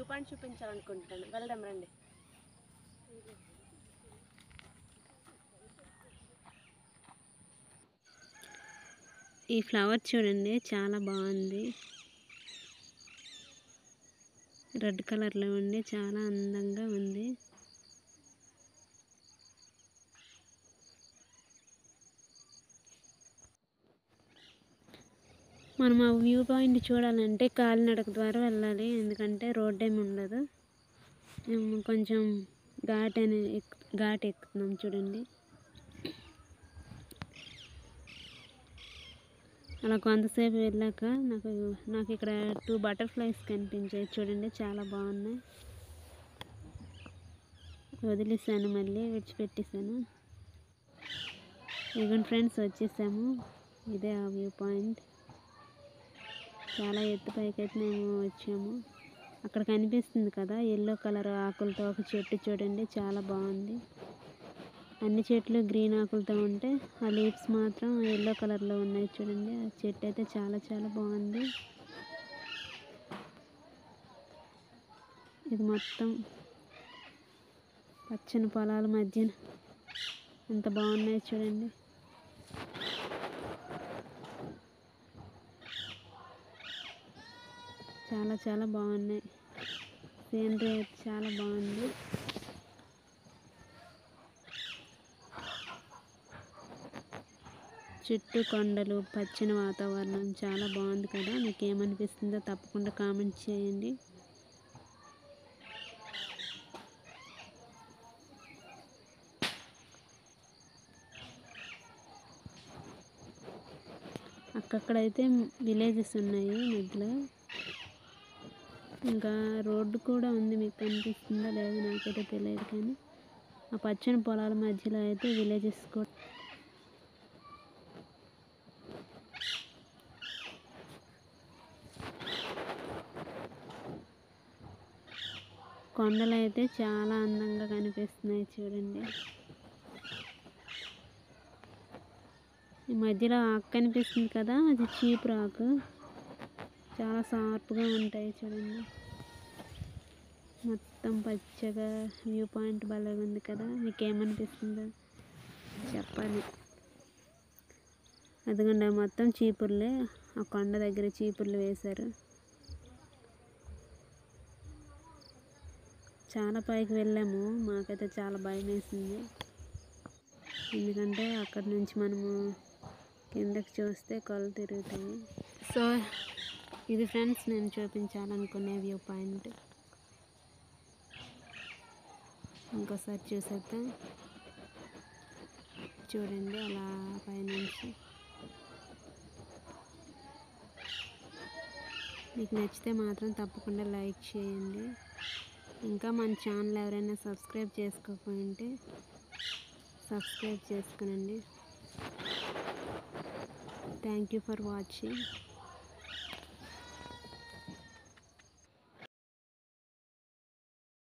point చూపించాలనుకుంటున్నాను వెళ్దాం రండి ఈ ఫ్లవర్ చూడండి చాలా బాగుంది రెడ్ కలర్లో ఉండి చాలా అందంగా ఉంది మనం ఆ వ్యూ పాయింట్ చూడాలంటే కాలినడక ద్వారా వెళ్ళాలి ఎందుకంటే రోడ్ ఏమి ఉండదు మేము కొంచెం ఘాట్ అని ఎక్- ఘాట్ ఎక్కుతున్నాం చూడండి అలా కొంతసేపు వెళ్ళాక నాకు నాకు ఇక్కడ టూ బటర్ఫ్లైస్ కనిపించాయి చూడండి చాలా బాగున్నాయి వదిలేసాను మళ్ళీ విడిచిపెట్టేసాను ఇదిగోండి ఫ్రెండ్స్ వచ్చేసాము ఇదే ఆ వ్యూ పాయింట్ చాలా ఎత్తు పైకైతే మేము వచ్చాము అక్కడ కనిపిస్తుంది కదా ఎల్లో కలర్ ఆకులతో ఒక చెట్టు చూడండి చాలా బాగుంది అన్ని చెట్లు గ్రీన్ ఆకులతో ఉంటే ఆ లీవ్స్ మాత్రం ఎల్లో కలర్లో ఉన్నాయి చూడండి ఆ చెట్టు అయితే చాలా చాలా బాగుంది ఇది మొత్తం పచ్చని పొలాల మధ్యన ఎంత బాగున్నాయో చూడండి చాలా చాలా బాగున్నాయి సీనరీ అయితే చాలా బాగుంది చుట్టూ కొండలు పచ్చని వాతావరణం చాలా బాగుంది కదా మీకు ఏమనిపిస్తుందో తప్పకుండా కామెంట్ చేయండి అక్కడైతే విలేజెస్ ఉన్నాయి మధ్యలో ఇంకా రోడ్డు కూడా ఉంది మీకు కనిపిస్తుందా లేదో నాకైతే తెలియదు కానీ ఆ పచ్చని పొలాల మధ్యలో అయితే విలేజెస్ కూడా కొండలు అయితే చాలా అందంగా కనిపిస్తున్నాయి చూడండి ఈ మధ్యలో ఆకు కనిపిస్తుంది కదా అది చీపురు ఆకు చాలా షార్ప్గా ఉంటాయి చూడండి మొత్తం పచ్చగా వ్యూ పాయింట్ భలే ఉంది కదా మీకు ఏమనిపిస్తుందో చెప్పాలి అదిగోండి అవి మొత్తం చీపుర్లే ఆ కొండ దగ్గర చీపుర్లు వేశారు చాలా పైకి వెళ్ళాము మాకైతే చాలా భయం వేసింది ఎందుకంటే అక్కడ నుంచి మనము కిందకి చూస్తే కళ్ళు తిరుగుతాయి సో ఇది ఫ్రెండ్స్ నేను చూపించాలనుకునే వ్యూ పాయింట్ ఇంకోసారి చూసేద్దాం చూడండి అలా పైనుంచి మీకు నచ్చితే మాత్రం తప్పకుండా లైక్ చేయండి ఇంకా మన ఛానల్ ఎవరైనా సబ్స్క్రైబ్ చేసుకోకపోయింటే సబ్స్క్రైబ్ చేసుకునండి థ్యాంక్ యూ ఫర్ వాచింగ్